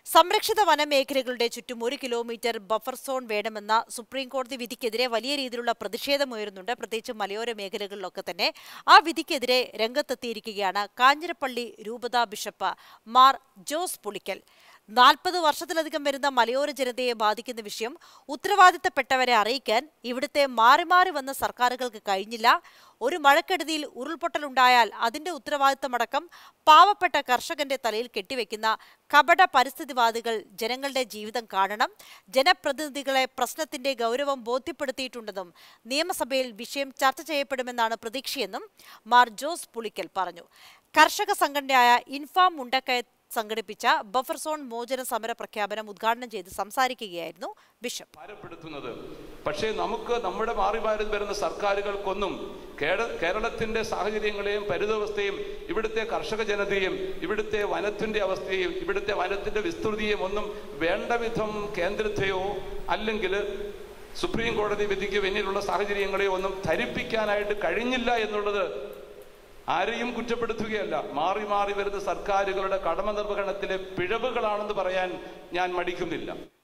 സംരക്ഷിത വനമേഖലകളുടെ ചുറ്റും ഒരു കിലോമീറ്റർ ബഫർ സോൺ വേണമെന്ന സുപ്രീം കോടതി വിധിക്കെതിരെ വലിയ രീതിയിലുള്ള പ്രതിഷേധമുയരുന്നുണ്ട് പ്രത്യേകിച്ച് മലയോര മേഖലകളിലൊക്കെ തന്നെ ആ വിധിക്കെതിരെ രംഗത്തെത്തിയിരിക്കുകയാണ് കാഞ്ഞിരപ്പള്ളി രൂപതാ ബിഷപ്പ് മാർ ജോസ് പുളിക്കൽ നാൽപ്പത് വർഷത്തിലധികം വരുന്ന മലയോര ജനതയെ ബാധിക്കുന്ന വിഷയം ഉത്തരവാദിത്തപ്പെട്ടവരെ അറിയിക്കാൻ ഇവിടുത്തെ മാറി മാറി വന്ന സർക്കാരുകൾക്ക് കഴിഞ്ഞില്ല ഒരു മഴക്കെടുതിയിൽ ഉരുൾപൊട്ടലുണ്ടായാൽ അതിന്റെ ഉത്തരവാദിത്തമടക്കം പാവപ്പെട്ട കർഷകന്റെ തലയിൽ കെട്ടിവെക്കുന്ന കപട പരിസ്ഥിതിവാദികൾ ജനങ്ങളുടെ ജീവിതം കാണണം ജനപ്രതിനിധികളെ പ്രശ്നത്തിന്റെ ഗൗരവം ബോധ്യപ്പെടുത്തിയിട്ടുണ്ടെന്നും നിയമസഭയിൽ വിഷയം ചർച്ച ചെയ്യപ്പെടുമെന്നാണ് പ്രതീക്ഷയെന്നും മാർ ജോസ് പുളിക്കൽ പറഞ്ഞു കർഷക സംഘടനയായ ഇൻഫാം മുണ്ടക്കയത്ത് സംഘടിപ്പിച്ച ബഫർ സോൺ മോചന സമര പ്രഖ്യാപനം ഉദ്ഘാടനം ചെയ്ത് സംസാരിക്കുകയായിരുന്നു ബിഷപ്പ് ഭാരപ്പെടുത്തുന്നത് പക്ഷേ നമുക്ക് നമ്മുടെ മാറി മാറി വരുന്ന സർക്കാരുകൾക്കൊന്നും കേര കേരളത്തിന്റെ സാഹചര്യങ്ങളെയും പരിതവസ്ഥയും ഇവിടുത്തെ കർഷക ജനതയും ഇവിടുത്തെ വനത്തിന്റെ അവസ്ഥയും ഇവിടുത്തെ വനത്തിന്റെ വിസ്തൃതിയും ഒന്നും വേണ്ട വിധം കേന്ദ്രത്തെയോ അല്ലെങ്കിൽ സുപ്രീം കോടതി വിധിക്ക് പിന്നിലുള്ള സാഹചര്യങ്ങളെയോ ഒന്നും ധരിപ്പിക്കാനായിട്ട് കഴിഞ്ഞില്ല എന്നുള്ളത് ആരെയും കുറ്റപ്പെടുത്തുകയല്ല മാറി മാറി വരുന്ന സർക്കാരുകളുടെ കടമ നിർവഹണത്തിലെ പിഴവുകളാണെന്ന് പറയാൻ ഞാൻ മടിക്കുന്നില്ല